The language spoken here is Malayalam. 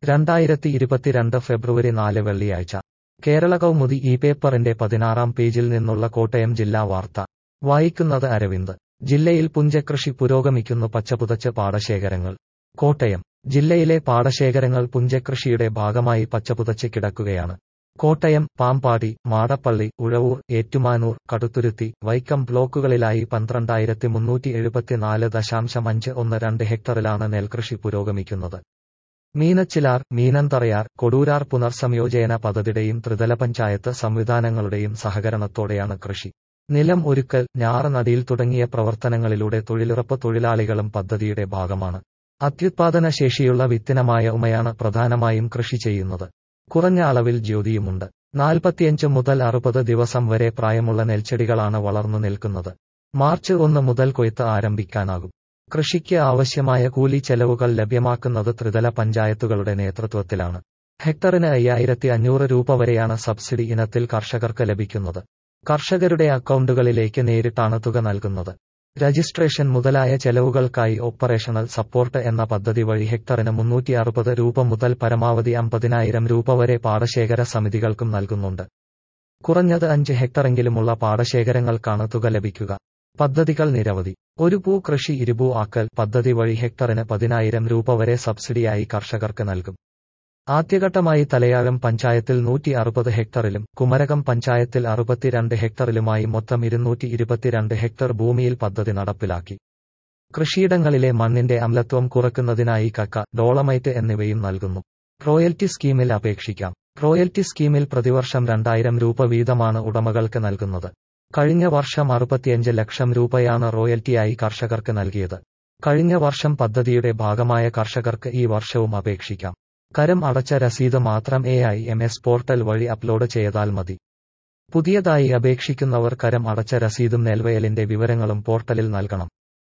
രണ്ടായിരത്തി ഇരുപത്തിരണ്ട് ഫെബ്രുവരി നാല് വെള്ളിയാഴ്ച കേരള കൗമുദി ഈ പേപ്പറിന്റെ പതിനാറാം പേജിൽ നിന്നുള്ള കോട്ടയം ജില്ലാ വാർത്ത വായിക്കുന്നത് അരവിന്ദ് ജില്ലയിൽ പുഞ്ചകൃഷി പുരോഗമിക്കുന്നു പച്ചപുതച്ച് പാടശേഖരങ്ങൾ കോട്ടയം ജില്ലയിലെ പാടശേഖരങ്ങൾ പുഞ്ചകൃഷിയുടെ ഭാഗമായി പച്ചപുതച്ച് കിടക്കുകയാണ് കോട്ടയം പാമ്പാടി മാടപ്പള്ളി ഉഴവൂർ ഏറ്റുമാനൂർ കടുത്തുരുത്തി വൈക്കം ബ്ലോക്കുകളിലായി പന്ത്രണ്ടായിരത്തി മുന്നൂറ്റി എഴുപത്തിനാല് ദശാംശം അഞ്ച് ഒന്ന് രണ്ട് ഹെക്ടറിലാണ് നെൽകൃഷി പുരോഗമിക്കുന്നത് മീനച്ചിലാർ മീനന്തറയാർ കൊടൂരാർ പുനർസംയോജന പദ്ധതിയുടെയും ത്രിതല പഞ്ചായത്ത് സംവിധാനങ്ങളുടെയും സഹകരണത്തോടെയാണ് കൃഷി നിലം ഒരുക്കൽ ഞാറ് നടിയിൽ തുടങ്ങിയ പ്രവർത്തനങ്ങളിലൂടെ തൊഴിലുറപ്പ് തൊഴിലാളികളും പദ്ധതിയുടെ ഭാഗമാണ് അത്യുത്പാദന ശേഷിയുള്ള വിത്തിനമായ ഉമയാണ് പ്രധാനമായും കൃഷി ചെയ്യുന്നത് കുറഞ്ഞ അളവിൽ ജ്യോതിയുമുണ്ട് നാൽപ്പത്തിയഞ്ച് മുതൽ അറുപത് ദിവസം വരെ പ്രായമുള്ള നെൽച്ചെടികളാണ് വളർന്നു നിൽക്കുന്നത് മാർച്ച് ഒന്ന് മുതൽ കൊയ്ത്ത് ആരംഭിക്കാനാകും കൃഷിക്ക് ആവശ്യമായ കൂലി ചെലവുകൾ ലഭ്യമാക്കുന്നത് ത്രിതല പഞ്ചായത്തുകളുടെ നേതൃത്വത്തിലാണ് ഹെക്ടറിന് അയ്യായിരത്തി അഞ്ഞൂറ് രൂപ വരെയാണ് സബ്സിഡി ഇനത്തിൽ കർഷകർക്ക് ലഭിക്കുന്നത് കർഷകരുടെ അക്കൗണ്ടുകളിലേക്ക് നേരിട്ടാണ് തുക നൽകുന്നത് രജിസ്ട്രേഷൻ മുതലായ ചെലവുകൾക്കായി ഓപ്പറേഷണൽ സപ്പോർട്ട് എന്ന പദ്ധതി വഴി ഹെക്ടറിന് മുന്നൂറ്റി അറുപത് രൂപ മുതൽ പരമാവധി അമ്പതിനായിരം രൂപ വരെ പാടശേഖര സമിതികൾക്കും നൽകുന്നുണ്ട് കുറഞ്ഞത് അഞ്ച് ഹെക്ടറെങ്കിലുമുള്ള പാടശേഖരങ്ങൾക്കാണ് തുക ലഭിക്കുക പദ്ധതികൾ നിരവധി ഒരു പൂ കൃഷി ഇരുപൂ ആക്കൽ പദ്ധതി വഴി ഹെക്ടറിന് പതിനായിരം രൂപ വരെ സബ്സിഡിയായി കർഷകർക്ക് നൽകും ആദ്യഘട്ടമായി തലയാഴം പഞ്ചായത്തിൽ നൂറ്റി അറുപത് ഹെക്ടറിലും കുമരകം പഞ്ചായത്തിൽ അറുപത്തിരണ്ട് ഹെക്ടറിലുമായി മൊത്തം ഇരുന്നൂറ്റി ഇരുപത്തിരണ്ട് ഹെക്ടർ ഭൂമിയിൽ പദ്ധതി നടപ്പിലാക്കി കൃഷിയിടങ്ങളിലെ മണ്ണിന്റെ അമ്ലത്വം കുറയ്ക്കുന്നതിനായി കക്ക ഡോളമൈറ്റ് എന്നിവയും നൽകുന്നു റോയൽറ്റി സ്കീമിൽ അപേക്ഷിക്കാം റോയൽറ്റി സ്കീമിൽ പ്രതിവർഷം രണ്ടായിരം രൂപ വീതമാണ് ഉടമകൾക്ക് നൽകുന്നത് കഴിഞ്ഞ വർഷം അറുപത്തിയഞ്ച് ലക്ഷം രൂപയാണ് റോയൽറ്റിയായി കർഷകർക്ക് നൽകിയത് കഴിഞ്ഞ വർഷം പദ്ധതിയുടെ ഭാഗമായ കർഷകർക്ക് ഈ വർഷവും അപേക്ഷിക്കാം കരം അടച്ച രസീത് മാത്രം A I M S portal വഴി അപ്ലോഡ് ചെയ്താൽ മതി പുതിയതായി അപേക്ഷിക്കുന്നവർ കരം അടച്ച രസീതും നെൽവയലിന്റെ വിവരങ്ങളും പോർട്ടലിൽ നൽകണം